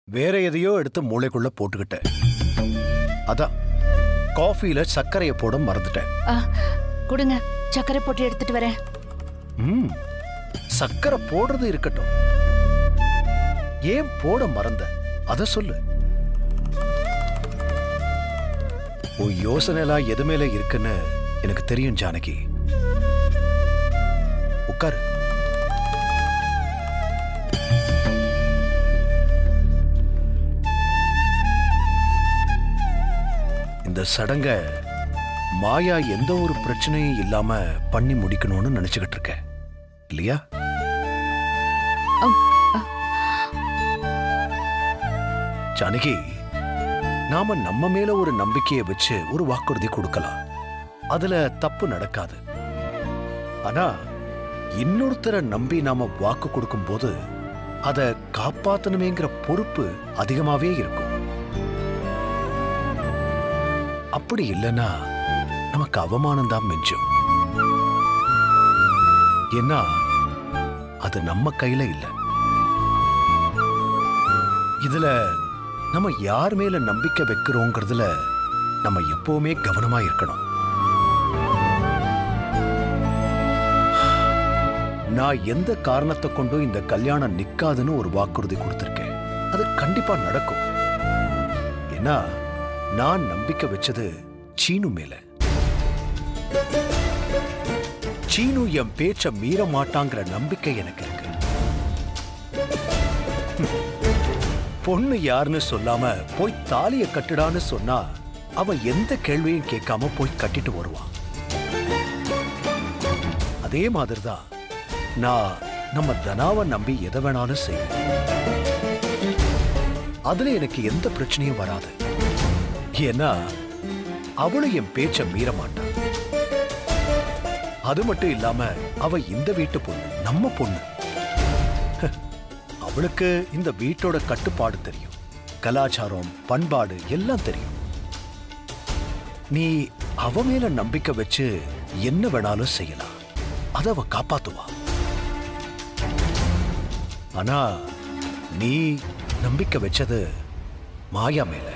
வேற எதையோ எடுத்து மூளைக்குள்ள போட்டுக்கிட்டேன் அதான் காஃபில சர்க்கரையை போட மறந்துட்டேன் ஆ, கொடுங்க சர்க்கரை போட்டு எடுத்துட்டு வரேன் ம் சர்க்கரை போடுறது இருக்கட்டும் ஏன் போட மறந்த அத சொல்லு உன் யோசனைலாம் எது மேல இருக்குன்னு எனக்கு தெரியும் ஜானகி உட்காரு இந்த சடங்க மாயா எந்த ஒரு பிரச்சனையும் இல்லாம பண்ணி முடிக்கணும்னு நினைச்சுக்கிட்டு இருக்க இல்லையா அம், அ. ஜானகி நாம நம்ம மேல ஒரு நம்பிக்கையை வச்சு ஒரு வாக்குறுதி கொடுக்கலாம் அதுல தப்பு நடக்காது ஆனா இன்னொருத்தரை நம்பி நாம வாக்கு கொடுக்கும்போது அத காப்பாத்தணுமேங்கிற பொறுப்பு அதிகமாவே இருக்கும் அப்படி இல்லைன்னா நமக்கு அவமானம் தான் மிஞ்சும் ஏன்னா அது நம்ம கையில இல்ல இதுல நம்ம யார் மேல நம்பிக்கை வைக்கிறோங்கிறதுல நம்ம எப்பவுமே கவனமா இருக்கணும் நான் எந்த காரணத்தை கொண்டும் இந்த கல்யாணம் நிக்காதுன்னு ஒரு வாக்குறுதி கொடுத்திருக்கேன் அது கண்டிப்பா நடக்கும் ஏன்னா நான் நம்பிக்கை வச்சது சீனு மேல சீனு என் பேச்ச மீற மாட்டாங்கிற நம்பிக்கை எனக்கு இருக்கு ஹம். பொண்ணு யாருன்னு சொல்லாம போய் தாலிய கட்டுடான்னு சொன்னா அவன் எந்த கேள்வியும் கேட்காம போய் கட்டிட்டு வருவான் அதே மாதிரிதான் நான் நம்ம தனாவை நம்பி எதை வேணாலும் செய்வேன் அதுல எனக்கு எந்த பிரச்சனையும் வராது ஏன்னா அவளும் என் பேச்ச மீற மாட்டான் அது மட்டும் இல்லாம அவ இந்த வீட்டு பொண்ணு நம்ம பொண்ணு அவளுக்கு இந்த வீட்டோட கட்டுப்பாடு தெரியும் கலாச்சாரம் பண்பாடு எல்லாம் தெரியும் நீ அவ மேல நம்பிக்கை வச்சு என்ன வேணாலும் செய்யலாம் அத அவ காப்பாத்துவா ஆனா நீ நம்பிக்கை வச்சது மாயா மேல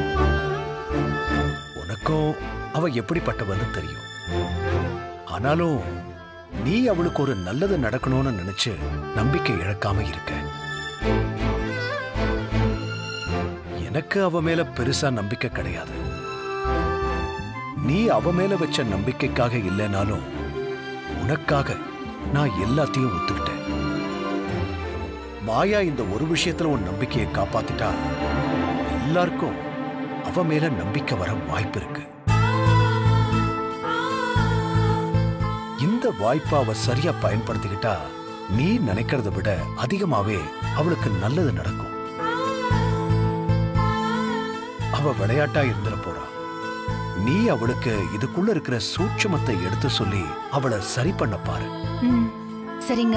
உனக்கும் அவ எப்படிப்பட்டவன்னு தெரியும் ஆனாலும் நீ அவளுக்கு ஒரு நல்லது நடக்கணும்னு நினைச்சு நம்பிக்கை இழக்காம இருக்க எனக்கு அவ மேல பெருசா நம்பிக்கை கிடையாது நீ அவ மேல வச்ச நம்பிக்கைக்காக இல்லைனாலும் உனக்காக நான் எல்லாத்தையும் ஒத்துக்கிட்டேன் மாயா இந்த ஒரு விஷயத்துல உன் நம்பிக்கையை காப்பாத்திட்டா எல்லாருக்கும் அவ மேல நம்பிக்கை வர வாய்ப்பு இருக்கு இந்த வாய்ப்பை அவ சரியா பயன்படுத்திக்கிட்டா நீ நினைக்கிறத விட அதிகமாவே அவளுக்கு நல்லது நடக்கும் அவ விளையாட்டா இருந்துட போறா நீ அவளுக்கு இதுக்குள்ள இருக்கிற சூட்சமத்தை எடுத்து சொல்லி அவளை சரி பண்ண பாரு ம் சரிங்க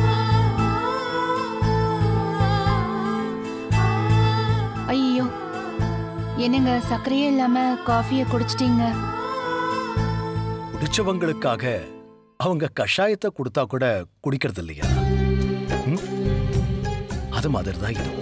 ஐயோ என்னங்க சர்க்கரையே இல்லாம காஃபியை குடிச்சிட்டீங்க குடிச்சவங்களுக்காக அவங்க கஷாயத்தை கொடுத்தா கூட குடிக்கிறது இல்லையா ம்? அது மாதிரி தான் இதுவும்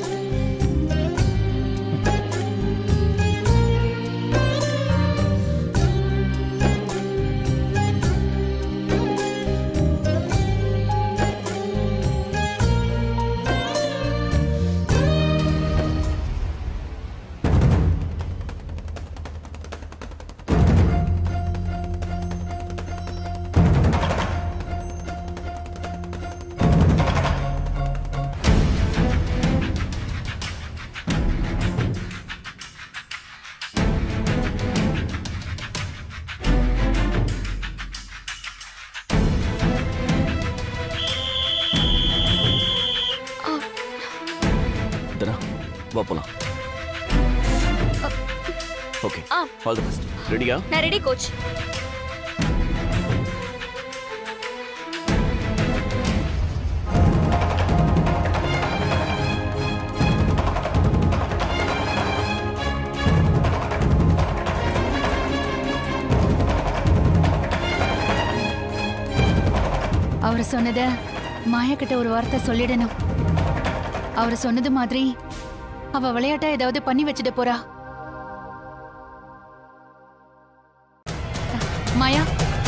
தனா வா போலாம் okay ah. All the best ரெடியா நான் ரெடி கோச் அவர் சொன்னத மாயா கிட்ட ஒரு வார்த்தை சொல்லிடணும் அவர் சொன்னது மாதிரி அவ விளையாட்டா ஏதாவது பண்ணி வச்சுட்டு போறா மாயா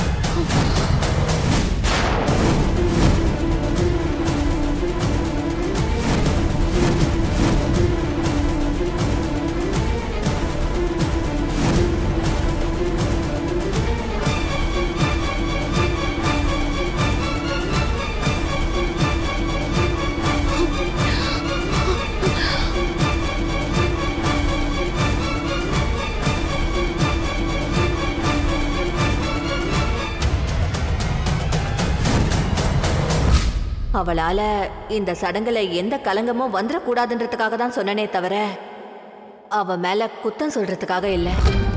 அவளால இந்த சடங்குல எந்த கலங்கமும் வந்துடக்கூடாதுன்றதுக்காக தான் சொன்னனே தவிர அவ மேல குத்தம் சொல்றதுக்காக இல்லை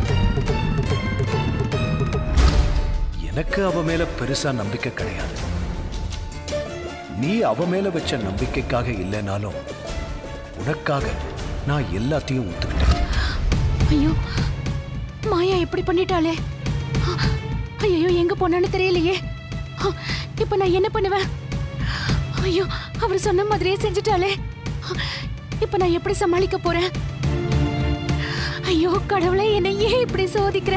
எனக்கு அவ மேல பெருசா நம்பிக்கை கிடையாது நீ அவ மேல வச்ச நம்பிக்கைக்காக இல்லைனாலும் உனக்காக நான் எல்லாத்தையும் ஒத்துக்கிட்டேன் ஐயோ மாயா இப்படி பண்ணிட்டாளே ஐயோ எங்க போனான்னு தெரியலையே ஆ, இப்ப நான் என்ன பண்ணுவேன் ஐயோ அவர் சொன்ன மாதிரியே செஞ்சுட்டாளே ஆ, இப்ப நான் எப்படி சமாளிக்க போறேன் ஐயோ கடவுளே என்னை ஏன் இப்படி சோதிக்கிற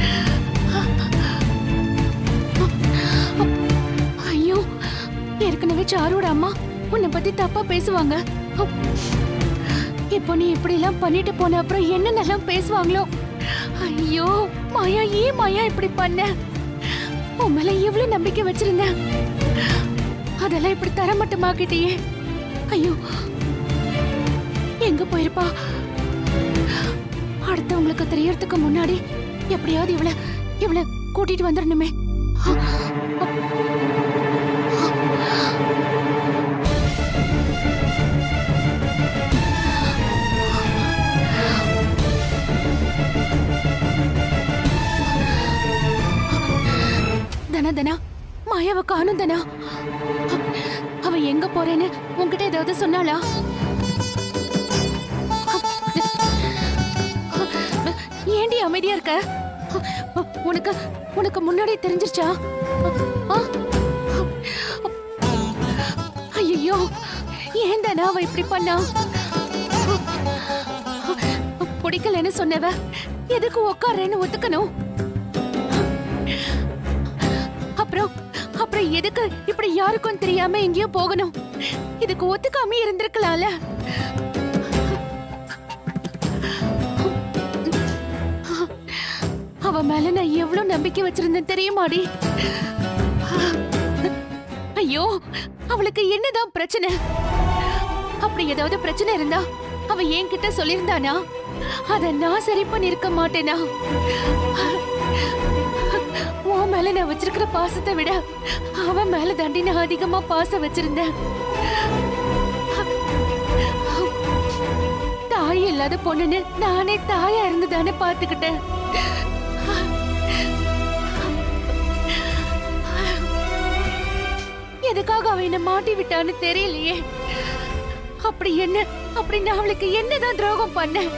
ஐயோ ஏற்கனவே சாரோட அம்மா உன்னை பத்தி தப்பா பேசுவாங்க இப்போ நீ இப்படி எல்லாம் பண்ணிட்டு போன அப்புறம் என்னென்னலாம் பேசுவாங்களோ ஐயோ மாயா ஏன் மாயா இப்படி பண்ண உன் மேல எவ்வளவு நம்பிக்கை வச்சிருந்தேன் அதெல்லாம் இப்படி தரமட்டமாக்கிட்டியே ஐயோ எங்க போயிருப்பா அடுத்தவங்களுக்கு தெரியறதுக்கு முன்னாடி எப்படியாவது இவள இவள கூட்டிட்டு வந்துடணுமே தனா தனா மாயாவை காணும் தனா அவ எங்க போறேன்னு உன்கிட்ட ஏதாவது சொன்னாளா ஏண்டி அமைதியா இருக்க உனக்கு உனக்கு முன்னாடி தெரிஞ்சிருச்சா ஐயோ ஏன் தானே அவ இப்படி பண்ணா பிடிக்கலன்னு சொன்னவ எதுக்கு உட்காரேன்னு ஒத்துக்கணும் அப்புறம் அப்புறம் எதுக்கு இப்படி யாருக்கும் தெரியாம எங்கேயோ போகணும் இதுக்கு ஒத்துக்காம இருந்திருக்கலாம்ல அவ மேல நான் எவ்வளவு நம்பிக்கை வச்சிருந்தேன் தெரியுமாடி ஐயோ அவளுக்கு என்னதான் பிரச்சனை அப்படி ஏதாவது பிரச்சனை இருந்தா அவ என்கிட்ட சொல்லியிருந்தானா அத நான் சரி பண்ணிருக்க மாட்டேனா உன் மேல நான் வச்சிருக்கிற பாசத்தை விட அவன் மேல தாண்டி நான் அதிகமா பாசம் வச்சிருந்தேன் தாய் இல்லாத பொண்ணுன்னு நானே தாயா இருந்து தானே பாத்துக்கிட்டேன் எதுக்காக அவ என்ன மாட்டி விட்டான்னு தெரியலையே அப்படி என்ன அப்படி நான் அவளுக்கு என்னதான் துரோகம் பண்ணேன்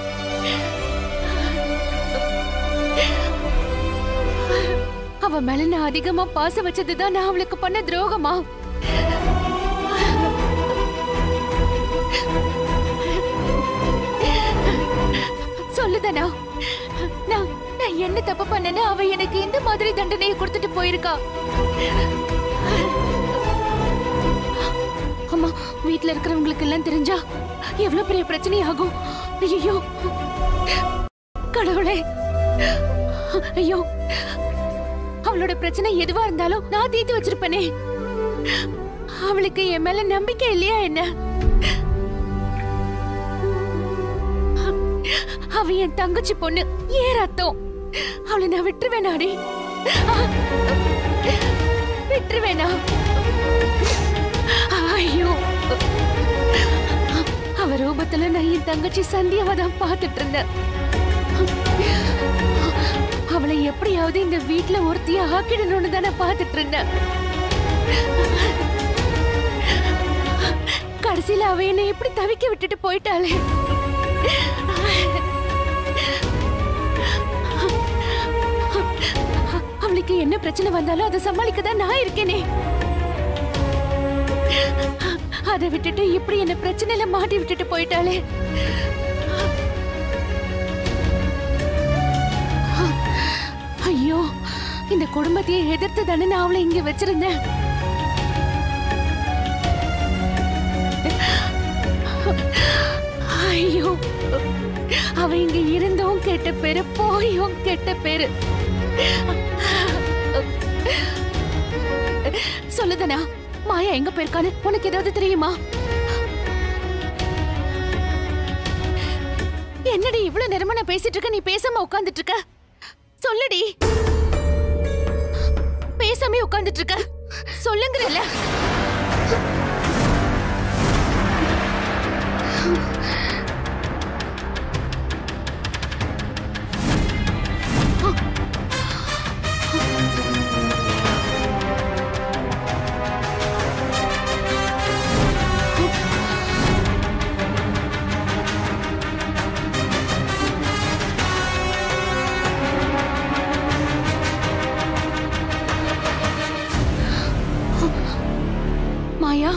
அவ மேல நான் அதிகமா பாசம் வச்சதுதான் நான் அவளுக்கு பண்ண துரோகமா சொல்லுதனா நான் நான் என்ன தப்பு பண்ணேன்னு அவ எனக்கு இந்த மாதிரி தண்டனையை கொடுத்துட்டு போயிருக்கா அம்மா வீட்ல இருக்கிறவங்களுக்கு எல்லாம் தெரிஞ்சா எவ்வளவு பெரிய பிரச்சனை ஆகும் ஐயோ கடவுளே ஐயோ அவளோட பிரச்சனை எதுவா இருந்தாலும் நான் தீர்த்து வச்சிருப்பேனே அவளுக்கு என் மேல நம்பிக்கை இல்லையா என்ன அவ என் தங்கச்சி பொண்ணு ஏன் ரத்தம் அவளை நான் விட்டுருவேனாடி விட்டுருவேனா ஐயோ அவ ரூபத்துல நான் என் தங்கச்சி சந்தியாவை தான் பார்த்துட்டு இருந்தேன் அவளை எப்படியாவது இந்த வீட்ல ஒருத்திய ஆக்கிடணும்னு தானே பார்த்துட்டு இருந்தேன் கடைசியில அவ என்னை எப்படி தவிக்க விட்டுட்டு போயிட்டாளே அவளுக்கு என்ன பிரச்சனை வந்தாலும் அதை சமாளிக்க தான் நான் இருக்கேனே அதை விட்டுட்டு இப்படி என்ன பிரச்சனையில மாட்டி விட்டுட்டு போயிட்டாளே ஐயோ இந்த குடும்பத்தையே எதிர்த்து தானே நான் அவளை இங்க வச்சிருந்தேன் ஐயோ அவ இங்க இருந்தும் கெட்ட பேரு போயும் கெட்ட பேரு சொல்லுதனா மாயா எங்க போயிருக்கான்னு உனக்கு ஏதாவது தெரியுமா என்னடி இவ்வளவு நேரமா நான் பேசிட்டு இருக்க நீ பேசாம உட்கார்ந்துட்டு இருக்க சொல்லுடி பேசாம உட்கார்ந்துட்டு இருக்க சொல்லுங்கறல மாயா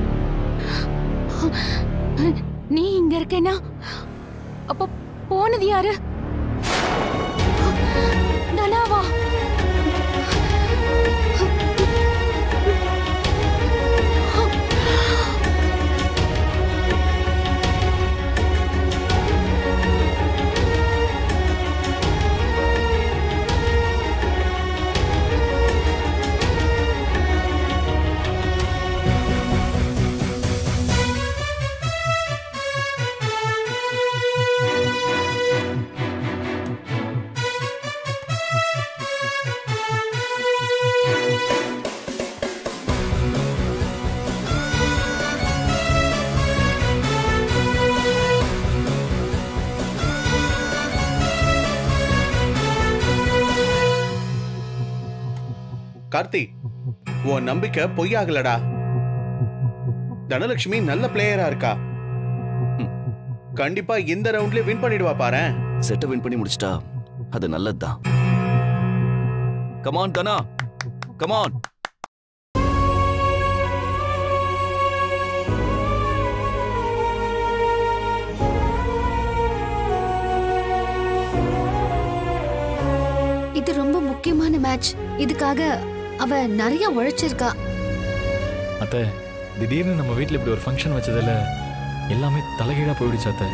நீ இங்க இருக்கேனா அப்ப போனது யாரு தனாவா கார்த்தி உன் நம்பிக்கை பொய்யாகலடா தனலட்சுமி நல்ல பிளேயரா இருக்கா ம். கண்டிப்பா இந்த ரவுண்ட்லயே வின் பண்ணிடுவா பாரேன் செட்டை வின் பண்ணி முடிச்சிட்டா அது நல்லதுதான் கமான் தனா கமான் இது ரொம்ப முக்கியமான மேட்ச் இதுக்காக அவ நிறைய உழைச்சிருக்கா அத்தை திடீர்னு நம்ம வீட்டில் இப்படி ஒரு ஃபங்க்ஷன் வச்சதில் எல்லாமே தலைகீழாக போயிடுச்சு அத்தை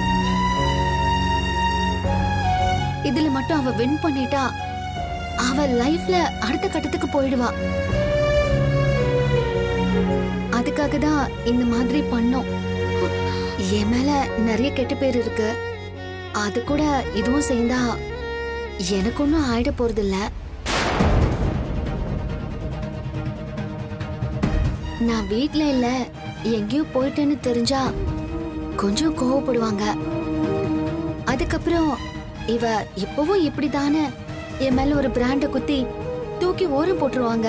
இதுல மட்டும் அவ வின் பண்ணிட்டா அவ லைஃப்ல அடுத்த கட்டத்துக்கு போயிடுவா அதுக்காக தான் இந்த மாதிரி பண்ணோம் என் மேல நிறைய கெட்ட பேர் இருக்கு அது கூட இதுவும் சேர்ந்தா எனக்கு ஒன்றும் ஆயிட போறதில்ல நான் வீட்ல இல்ல எங்கேயோ போயிட்டேன்னு தெரிஞ்சா கொஞ்சம் கோவப்படுவாங்க அதுக்கப்புறம் இவ இப்பவும் இப்படிதானே என் மேல ஒரு பிராண்ட குத்தி தூக்கி ஓரம் போட்டுருவாங்க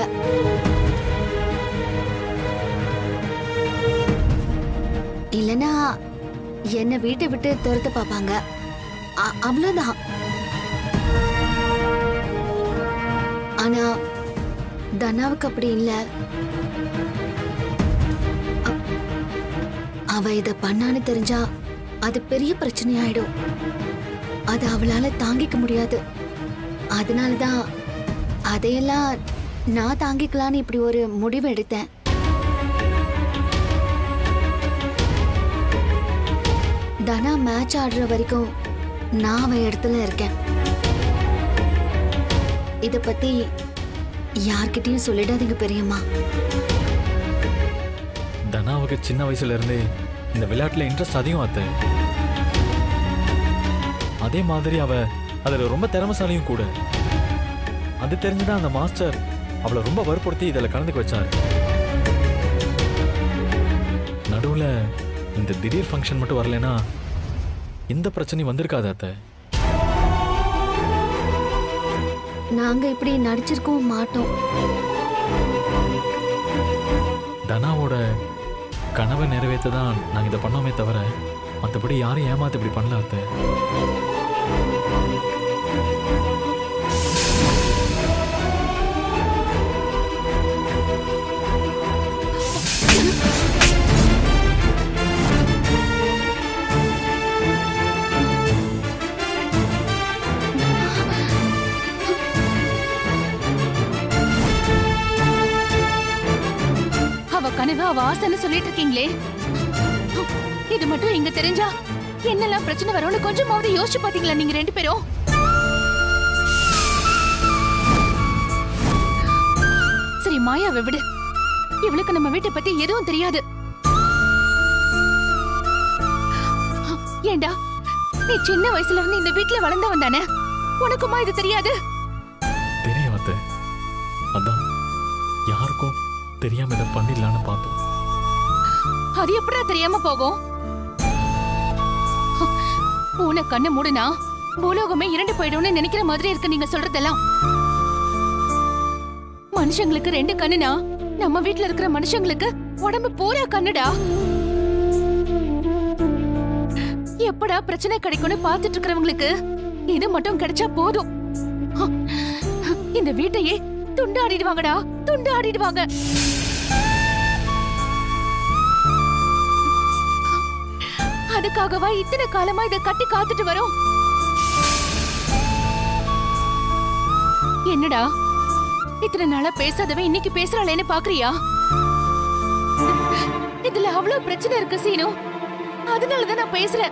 இல்லனா என்ன வீட்டை விட்டு துரத்த பாப்பாங்க அ- அவ்வளவுதான் ஆனா தனாவுக்கு அப்படி இல்ல அ- அவ இத பண்ணான்னு தெரிஞ்சா அது பெரிய பிரச்சனையாயிடும் அது அவளால தாங்கிக்க முடியாது அதனாலதான் அதையெல்லாம் நான் தாங்கிக்கலான்னு இப்படி ஒரு முடிவு எடுத்தேன் தனா மேட்ச் ஆடுற வரைக்கும் நான் அவ இடத்துல இருக்கேன் இத பத்தி யார்கிட்டயும் சொல்லிடாதீங்க பெரியம்மா தனாவுக்கு சின்ன வயசுல இருந்தே இந்த விளையாட்டுல இன்ட்ரெஸ்ட் அதிகம் அத்தை அதே மாதிரி அவ அதுல ரொம்ப திறமைசாலியும் கூட அது தெரிஞ்சுதான் அந்த மாஸ்டர் அவளை ரொம்ப வற்புறுத்தி இதில் கலந்துக்க வச்சாரு நடுவுல இந்த திடீர் ஃபங்க்ஷன் மட்டும் வரலைன்னா எந்த பிரச்சனையும் வந்திருக்காது அத்தை நாங்க இப்படி நடிச்சிருக்கவும் மாட்டோம் தனாவோட கனவை நிறைவேற்ற தான் நாங்கள் இதை பண்ணோமே தவிர மற்றபடி யாரும் ஏமாத்த இப்படி பண்ணல அத்தை அவ ஆசைன்னு சொல்லிட்டு இருக்கீங்களே இது மட்டும் இங்க தெரிஞ்சா என்னெல்லாம் பிரச்சனை வரும்னு கொஞ்சமாவது யோசிச்சு பாத்தீங்களா நீங்க ரெண்டு பேரும் சரி மாயாவை விடு இவளுக்கு நம்ம வீட்டை பத்தி எதுவும் தெரியாது ஏண்டா நீ சின்ன வயசுல இருந்து இந்த வீட்ல வளர்ந்தவன் தானே உனக்குமா இது தெரியாது தெரியும் அத்தை அதான் யாருக்கும் தெரியாம இதை பண்ணிடலான்னு பார்த்தோம் அது எப்படா தெரியாம போகும் பூனை கண்ணு மூடுனா பூலோகமே இரண்டு போயிடும்னு நினைக்கிற மாதிரி இருக்கு நீங்க சொல்றதெல்லாம் மனுஷங்களுக்கு ரெண்டு கண்ணுனா நம்ம வீட்ல இருக்கிற மனுஷங்களுக்கு உடம்பு பூரா கண்ணுடா எப்படா பிரச்சனை கிடைக்கும்னு பார்த்துட்டு இருக்கிறவங்களுக்கு இது மட்டும் கிடைச்சா போதும் இந்த வீட்டையே துண்டாடிடுவாங்கடா துண்டாடிடுவாங்க அதுக்காகவா இத்தனை காலமா இத கட்டி காத்துட்டு வரோம் என்னடா இத்தனை நாளா பேசாதவன் இன்னைக்கு பேசுறாளேன்னு பாக்குறியா இதுல அவ்வளவு பிரச்சனை இருக்கு சீனு அதனாலதான் நான் பேசுறேன்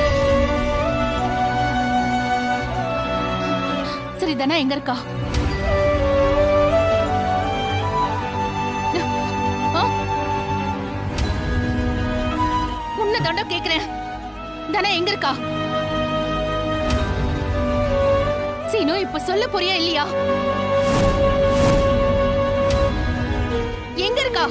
சரி தானே எங்க இருக்கா ஆ? உன்னை தாண்டா கேக்குறேன் தானே எங்க இருக்கா சீனு இப்ப சொல்ல போறியா இல்லையா எங்க இருக்கா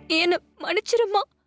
என்ன மன்னிச்சிருமா